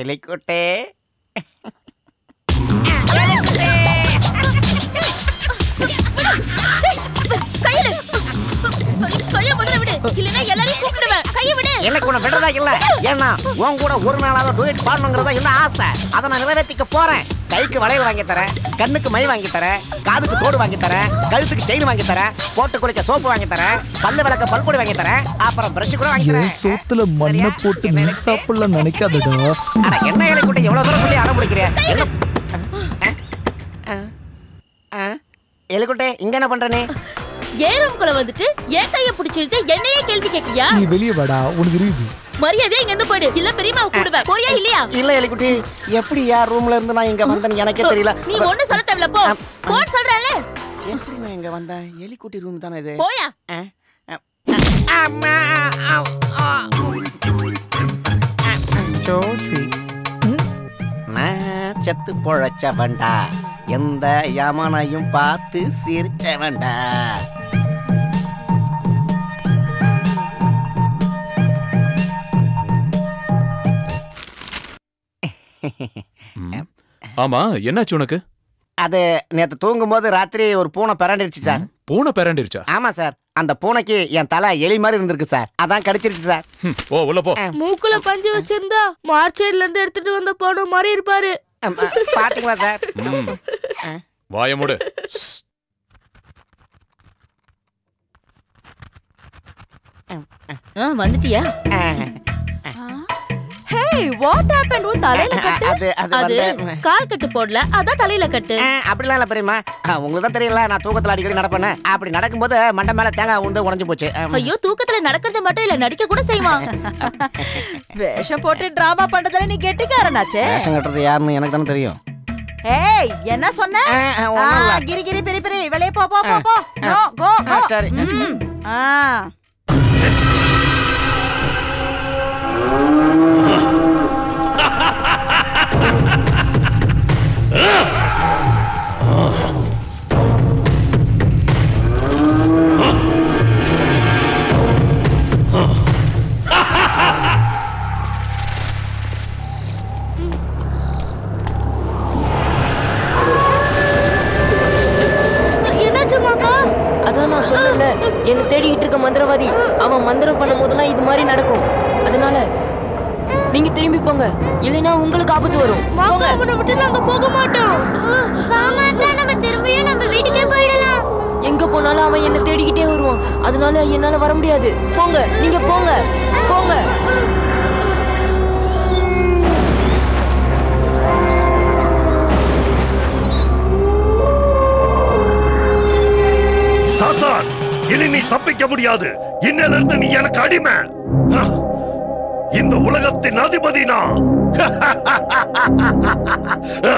எலிக்குட்டே கையிடு கைய முதல்ல விடு இல்லைன்னா எல்லாரையும் கூப்பிடுவேன் கைய விடு எனக்கு உன்னை விடுறதா இல்ல ஏன்னா உன் கூட ஒரு நாளாவது டூயட் பாடணுங்கிறதா என்ன ஆசை அதை நான் நிறைவேற்றிக்க போறேன் கைக்கு வளையல் வாங்கி தரேன் கண்ணுக்கு மை வாங்கி தரேன் காதுக்கு தோடு வாங்கி தரேன் கழுத்துக்கு செயின் வாங்கி தரேன் போட்டு குளிக்க சோப்பு வாங்கி தரேன் பல்லு விளக்க பல்பொடி வாங்கி தரேன் அப்புறம் பிரஷ் கூட வாங்கி என் தரேன் சோத்துல மண்ணை போட்டு நீ சாப்பிடலாம் நினைக்காதடா அட என்ன எலிக்குட்டி எவ்வளவு தூரம் சொல்லி அடம் பிடிக்கிறியா என்ன ஆ? ஆ? எலிக்குட்டி இங்க என்ன பண்ற நீ ஏறம்குள்ள வந்துட்டு என் கைய பிடிச்சிட்டு என்னையே கேள்வி கேட்கிறியா நீ வெளியே வாடா உனக்கு இருக்குது மரியாதையா இங்க இருந்து போயிடு இல்ல பெரியம்மா கூடுவேன் போறியா இல்லையா இல்ல எலிக்குட்டி எப்படி யார் ரூம்ல இருந்து நான் இங்க வந்தேன்னு எனக்கே தெரியல நீ ஒண்ணு சொல்ல தேவையில்ல போ போன் சொல்றேன்ல எப்படி நான் இங்க வந்தேன் எலிக்குட்டி ரூம் தானே இது போயா ஆ? ஆ, அம்மா, ஆவ், ஆ. So sweet. நான் செத்து பொழைச்சவன்டா எந்த யமனையும் பார்த்து சிரிச்சவன்டா ம். ஆமா என்னாச்சு உனக்கு அது நேத்து தூங்கும்போது ராத்திரி ஒரு பூனை பிறண்டிருச்சு சார் பூனை பிறண்டிருச்சா ஆமா சார் அந்த பூனைக்கு என் தலை எலி மாதிரி இருந்திருக்கு சார் அதான் கடிச்சிருச்சு சார் ம், ஓ உள்ள போ மூக்குல பஞ்சு வச்சிருந்தா மார்ச்சைட்ல இருந்து எடுத்துட்டு வந்த போன மாதிரி இருப்பாரு அம், அ, பாத்தீங்களா சார் ம். வாய மூடு ஆ, வந்துட்டியா ஹேய் வாட் ஹேப்பன் உன் தலையில கட்டு அது அது அது வந்து கால் கட்டு போடல அதான் தலையில கட்டு ஆ, அப்படிலாம் இல்ல பெரியம்மா ஆ, உங்களுக்கு தான் தெரியல நான் தூக்கத்துல அடிக்கடி நடப்பேன் அப்படி நடக்கும்போது மண்டை மேல தேங்காய் உண்டு உடஞ்சு போச்சு ஆ, ஐயோ தூக்கத்துல நடக்கிறது மட்டும் இல்ல நடிக்க கூட செய்வான் வேஷம் போட்டு டிராமா பண்றதுல நீ கெட்டிக்காரனாச்சே வேஷம் கட்டுறது யாருன்னு எனக்கு தானே தெரியும் ஏய் என்ன சொன்ன ஆ, ஆ, ஆ, ஒண்ணும் இல்ல. கிரி கிரி பெரி பெரி வெளியே போ போ போ போ ஆ. கோ கோ ஆ, கோ சரி. ம். ஆ என்னாச்சுமாக்கா அதான் நான் சொன்னேன்ல என்ன தேடிக்கிட்டு இருக்க மந்திரவாதி அவன் மந்திரம் பண்ணும் போதெல்லாம் இது மாதிரி நடக்கும் அதனால நீங்க திரும்பி போங்க இல்லைன்னா உங்களுக்கு ஆபத்து வரும் மாமா அவனை விட்டு நாங்க போக மாட்டோம் நம்ம திரும்பியும் நம்ம வீட்டுக்கே போயிடலாம் எங்க போனாலும் அவன் என்ன தேடிக்கிட்டே வருவான் அதனால என்னால வர முடியாது போங்க நீங்க போங்க போங்க சாத்தான் இனி நீ தப்பிக்க முடியாது இன்னில இருந்து நீ எனக்கு அடிமை ஆ. இந்த உலகத்தின் அதிபதி நான் ஆ.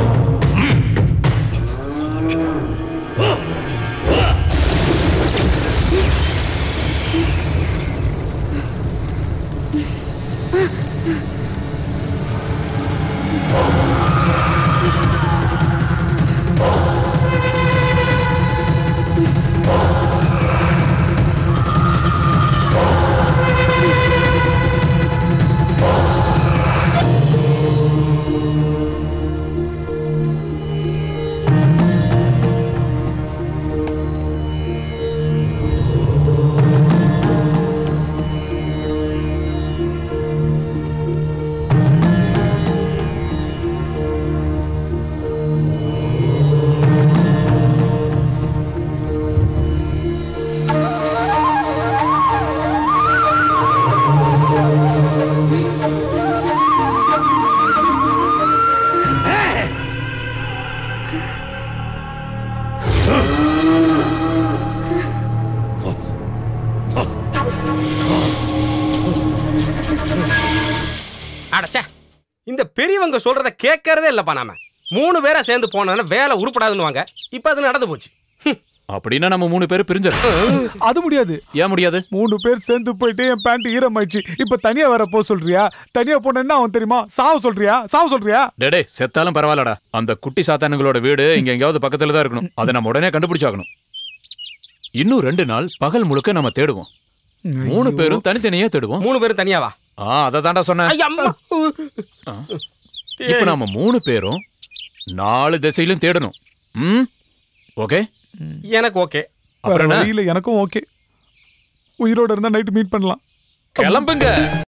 அடச்சே இந்த பெரியவங்க சொல்றத கேட்கறதே இல்லப்பா நாம மூணு பேரா சேர்ந்து போனா வேலை உருப்படாதுன்னு இப்ப அது நடந்து போச்சு அப்படின்னா நம்ம மூணு பேரும் பிரிஞ்சிடும் அது முடியாது ஏன் முடியாது மூணு பேர் சேர்ந்து போயிட்டு என் பேண்ட் ஈரமாயிடுச்சு இப்ப தனியா வர போ சொல்றியா தனியா போனா என்ன அவன் தெரியுமா சாவு சொல்றியா சாவு சொல்றியா டேடே செத்தாலும் பரவாயில்லடா அந்த குட்டி சாத்தானுங்களோட வீடு இங்க எங்கேயாவது பக்கத்துல தான் இருக்கணும் அதை நம்ம உடனே கண்டுபிடிச்சாகணும் இன்னும் ரெண்டு நாள் பகல் முழுக்க நம்ம தேடுவோம் மூணு பேரும் தனித்தனியா தேடுவோம் மூணு பேரும் தனியாவா ஆ அதை தாண்டா சொன்னேன் ஐயா, அம்மா. இப்ப நாம மூணு பேரும் நாலு திசையிலும் தேடணும் ம் ஓகே எனக்கு ஓகே வேற அப்புறம் என்ன வழியில எனக்கும் ஓகே உயிரோட இருந்தா நைட்டு மீட் பண்ணலாம் கிளம்புங்க